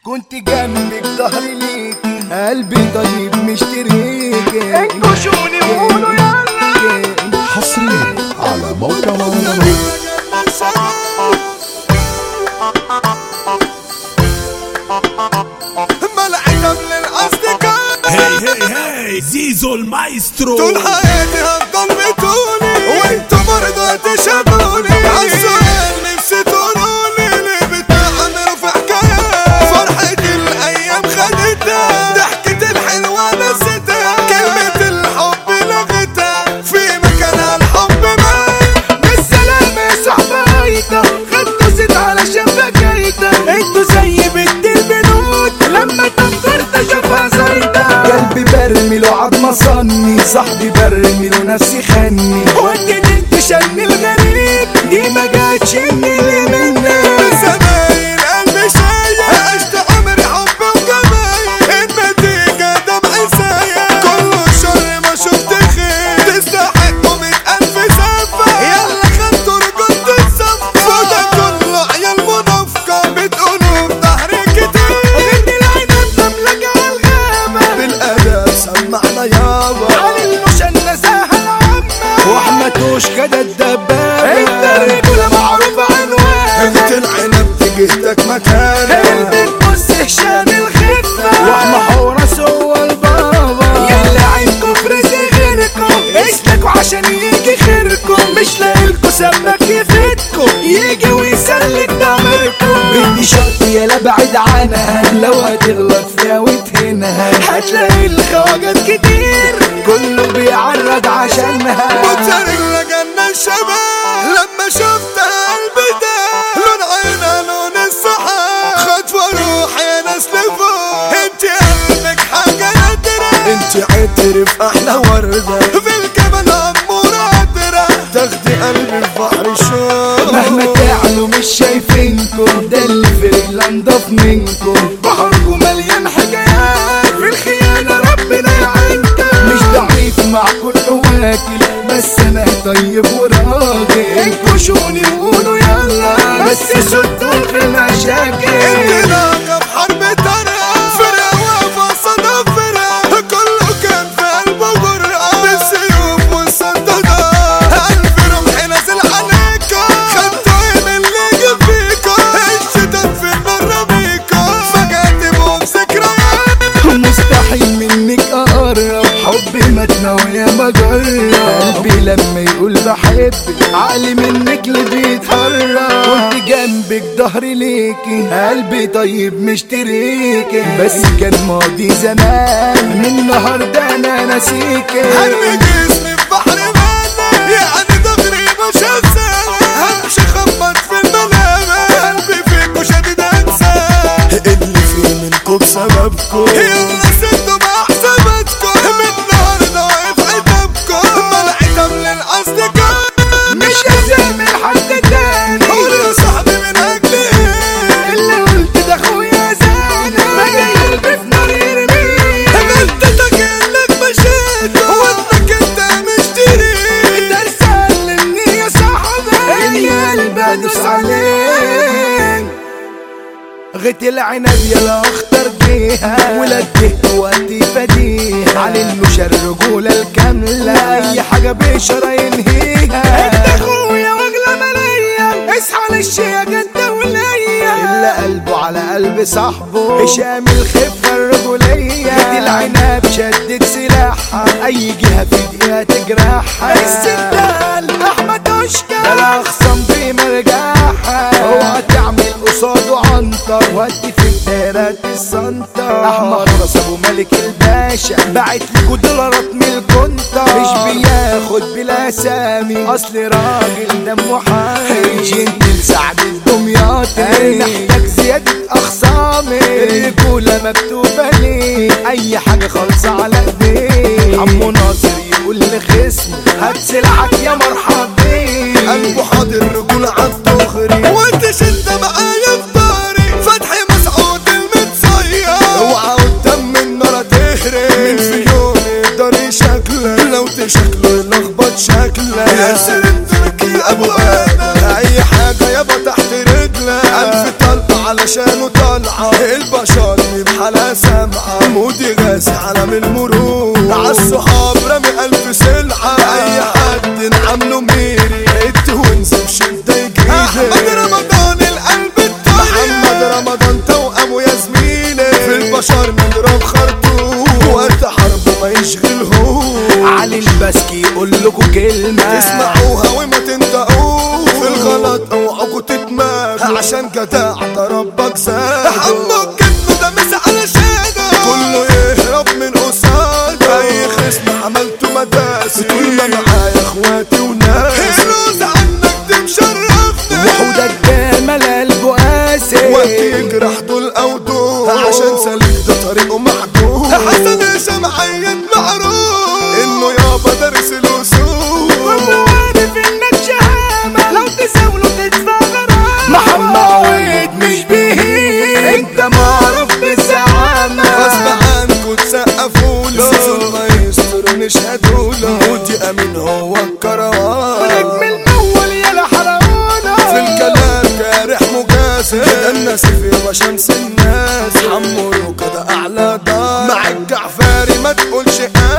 كنت جنبك ظهري ليك قلبي طيب مشتريك انكشوني وقولوا يلا حصريا على موقع مهرجانات ملعب للاصدقاء هي هي هي زيزو المايسترو طول حياتي هفضل بتقولي وانتوا برضه تشابوني عالسؤال نفسي تقولولي ليه بتعملوا في حكايات فرحة الايام خدتها ضحكة الحلوة نستها كلمة الحب لغتها في مكانها الحب مات بالسلامة يا صاحبايتا خدتوا زيت على شبكايتا انتوا زي بنت البنود لما تنطرت اشوفها زايدة قلبي برمي له عظمة صني صاحبي برمي له نفسي خني وديت انت شن الغريب دي ما جاتش من اللي منك زمايل قلبي شايل عشت عمري حب وجمايل النتيجة دمع سايل كله شر ما شفت خير تستحقوا مئة ألف سفة يلا خدتوا رجولة الصفة فوضى كله عيال منافقة بتقولوا في ظهري كتير غني العنب مملكة الغابة بالأدب سمعنا يابا علي المشن نزاهة العامة واحمد كده الدبابة انت الرجولة معروفة عنوان انت العنب تجهتك مكانك بتبص هشام الخفة واحمى حورس هو البابا يلا عينكم في رزق غيركم اسلكوا عشان يجي خيركم مش لاقيلكوا سبك يفيدكم يجي ويسلك ضميركم بدي شرط يلا بعيد عنها لو هتغلط فيها وتهينها هتلاقي الخواجات كتير كله بيعرض عشانها وتسرق لجنة الشباب لما شفت قلبي ده لون عينها لون السحاب خد واروح يا ناس لفوق انت قلبك حاجة نادرة انت عطر في احلى وردة في الجبل امورة قادرة تاخدي قلبي في بحر الشوق مهما تعلوا مش شايفينكم ده اللي في الانضف منكم بحركم مليان حكايات في الخيانة ربنا يعينكم مش ضعيف مع كل واكل بس انا طيب وراجل انكشوني وقولوا يلا بس صدوا في المشاكل انت ناقة في حرب ترى فرقة واقفة صدى فرقة كله كان في قلبه جرأة بالسيوف والصندوقات ألف رمح نازل عليكم خدتوا ايه من اللي جه فيكم الشيطان في النار رميكم فجأة تبقوا بذكريات مستحيل منك اقرب حبي متنا ويا بجرب قلبي لما يقول بحبك عقلي منك اللي بيتهرب كنت جنبك ظهري ليكي قلبي طيب مشتريكي بس كان ماضي زمان من النهارده انا ناسيكي هرمي جسمي في بحر مالك يعني ضغري مش هنساه همشي خبط في الملامة قلبي فيكوا شديد انساه اللي فيه منكم بسببكم يلا سدوا مع حساباتكم من النهارده واقف عتابكم ملعتم للاصدقاء مش لازم من حد تاني قول يا صاحبي من اجل ايه اللي قلت ده اخويا زانا ما جاي قلبي في نار يرميه غلطتك انك مشيت وانك انت مشتري انت سلمني يا صاحبي اني قلبي ادوس عليك غيت العنب يلا اختار بيها ولدت وقتي فديها على المشر الرجولة الكاملة اي حاجة بشرة ينهيها انت اخويا واغلى ملايا اصحى للشياكة انت وليا الا قلبه على قلب صاحبه هشام الخفة الرجولية غيت العنب شدت سلاحها اي جهة في دقيقة تجرحها السندال احمد اشكال لا اخصم بمرجعها اوعى تعمل قصاده عنتر ودي في الدايرات السنتر احمد راس ابو ملك الباشا باعت لكوا دولارات من الكونتر مش بياخد بلا اسامي اصل راجل دمه حامي ايجنت لسعد الدمياطي محتاج زيادة اخصامي الرجولة مكتوبة ليه اي حاجة خالصة على ايديه عمو ناصر يقول لخصمه هات سلعك يا مرحب بيه قلبه حاضر رجولة عالدغري وانت شد معايا في داري فتحي مسعود المتصير اوعى قدام من نار تهري من في يوم يقدر شكلك لو تشكله يلخبط شكلك يا سيد تركي ابو ادم اي حاجة يابا تحت رجلك الف طلقة علشانه طالعة البشر على سمعة مودي غازي على من المرور عالصحاب رامي ألف سلعة أي حد نعمله ميري التوينز بشدة يجيلي أحمد رمضان القلب الطيب محمد رمضان توأم ويا زميلي في البشر نضرب خرطوم وقت حرب ما يشغلهوش علي البسكي يقول لكم كلمة تسمعوها وما تنطقوش في الغلط اوعكوا تتمادوا عشان جدع ده ربك زاد حمك كتمه ده مس على شاده كله يهرب من قصاده اي خصم عملته مداسي طول ما معايا اخواتي وناسي هيروز عنك دي مشرفني وحودك جمال قلبه قاسي وقت يجرح دول او دول عشان سليك ده طريقه معدول حسن هشام عيد معروف انه يابا دارس الوصول عارف انك شهامة لو تساوله تدفع غرامة محمد عويد مش بيه انت معروف بالزعامة غصب عنكوا تسقفوا له سيزون ما يستر نشهدوا له مودي امين هو الكروان ونجم المول يا حرقونا في الكلام جارح مجاسر كده الناس في وشمس الناس حمو كده اعلى دار مع الجعفاري ما تقولش